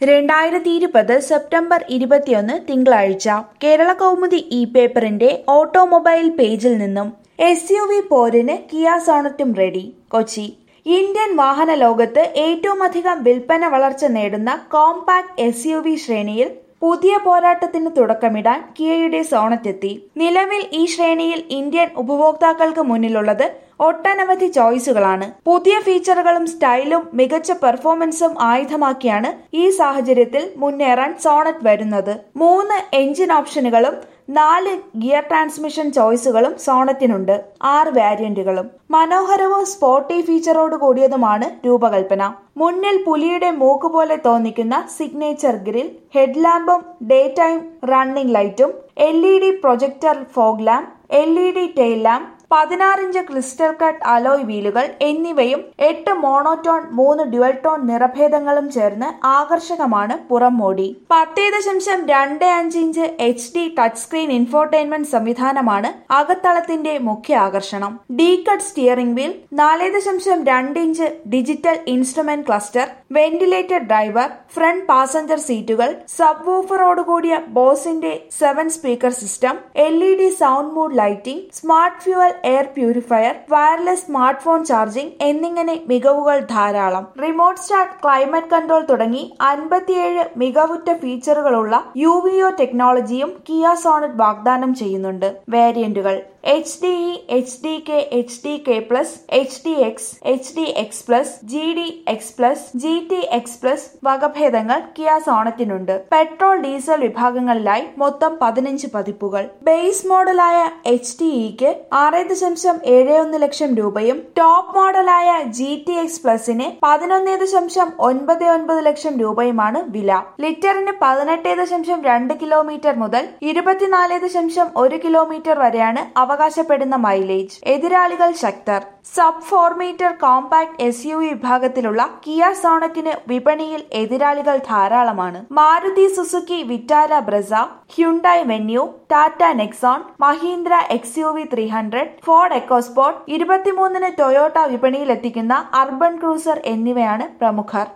രണ്ടായിരത്തി ഇരുപത് സെപ്റ്റംബർ ഇരുപത്തിയൊന്ന് തിങ്കളാഴ്ച കേരള കൗമുദി ഇ പേപ്പറിന്റെ ഓട്ടോമൊബൈൽ പേജിൽ നിന്നും എസ് യു വി പോരിന് കിയ സോണറ്റും റെഡി കൊച്ചി ഇന്ത്യൻ വാഹന ലോകത്ത് ഏറ്റവുമധികം വിൽപ്പന വളർച്ച നേടുന്ന കോമ്പാക്ട് എസ് യു വി ശ്രേണിയിൽ പുതിയ പോരാട്ടത്തിന് തുടക്കമിടാൻ കിയയുടെ സോണറ്റെത്തി നിലവിൽ ഈ ശ്രേണിയിൽ ഇന്ത്യൻ ഉപഭോക്താക്കൾക്ക് മുന്നിലുള്ളത് ഒട്ടനവധി ചോയ്സുകളാണ് പുതിയ ഫീച്ചറുകളും സ്റ്റൈലും മികച്ച പെർഫോമൻസും ആയുധമാക്കിയാണ് ഈ സാഹചര്യത്തിൽ മുന്നേറാൻ സോണറ്റ് വരുന്നത് മൂന്ന് എഞ്ചിൻ ഓപ്ഷനുകളും നാല് ഗിയർ ട്രാൻസ്മിഷൻ ചോയ്സുകളും സോണറ്റിനുണ്ട് ആറ് വാരിയന്റുകളും മനോഹരവും സ്പോർട്ടി ഫീച്ചറോട് കൂടിയതുമാണ് രൂപകൽപ്പന മുന്നിൽ പുലിയുടെ മൂക്ക് പോലെ തോന്നിക്കുന്ന സിഗ്നേച്ചർ ഗ്രിൽ ഹെഡ്ലാമ്പും ഡേ ടൈം റണ്ണിംഗ് ലൈറ്റും L E D projector fog lamp L E D tail lamp പതിനാറിഞ്ച് ക്രിസ്റ്റൽ കട്ട് അലോയ് വീലുകൾ എന്നിവയും എട്ട് മോണോടോൺ മൂന്ന് ഡ്യുവൽ ടോൺ നിറഭേദങ്ങളും ചേർന്ന് ആകർഷകമാണ് പുറം മോടി പത്തേ ദശാംശം രണ്ട് അഞ്ച് inch H D touch screen infotainment സംവിധാനമാണ് അകത്തളത്തിന്റെ മുഖ്യ ആകർഷണം ഡി കട്ട് സ്റ്റിയറിംഗ് വീൽ നാല് ദശാംശം രണ്ട് inch digital instrument cluster ventilated driver front passenger സീറ്റുകൾ സബ് വൂഫറോടുകൂടിയ ബോസിന്റെ seven speaker system L E D sound mood lighting smart fuel air purifier wireless smart phone charging എന്നിങ്ങനെ മികവുകൾ ധാരാളം റിമോട്ട് സ്റ്റാർട്ട് ക്ലൈമറ്റ് കൺട്രോൾ തുടങ്ങി അൻപത്തിയേഴ് മികവുറ്റ ഫീച്ചറുകളുള്ള യു വി ഒ ടെക്നോളജിയും കിയ സോണറ്റ് വാഗ്ദാനം ചെയ്യുന്നുണ്ട് വേരിയന്റുകൾ H D E H D K H D K plus H D X H D X plus G D X plus G T X plus വകഭേദങ്ങൾ Kia സോണറ്റിനുണ്ട് petrol diesel വിഭാഗങ്ങളിലായി മൊത്തം പതിനഞ്ച് പതിപ്പുകൾ ബേസ് മോഡലായ എച്ച് ടി ഇക്ക് ആറ് ദശാംശം ഏഴ് ഒന്ന് ലക്ഷം രൂപയും ടോപ്പ് മോഡലായ ജി ടി എക്സ് പ്ലസിന് പതിനൊന്ന് ദശാംശം ഒൻപത് ഒൻപത് ലക്ഷം രൂപയുമാണ് വില ലിറ്ററിന് പതിനെട്ട് ദശാംശം രണ്ട് കിലോമീറ്റർ മുതൽ ഇരുപത്തിനാല് ദശാംശം ഒരു കിലോമീറ്റർ വരെയാണ് അവകാശപ്പെടുന്ന മൈലേജ് എതിരാളികൾ ശക്തർ sub four metre compact S U വിഭാഗത്തിലുള്ള കിയ സോണറ്റിന് വിപണിയിൽ എതിരാളികൾ ധാരാളമാണ് Maruti Suzuki Vitara Brezza Hyundai Venue Tata Nexon Mahindra X U V three hundred Ford EcoSport ഇരുപത്തിമൂന്നിന് ടൊയോട്ട വിപണിയിൽ എത്തിക്കുന്ന അർബൻ ക്രൂസർ എന്നിവയാണ് പ്രമുഖർ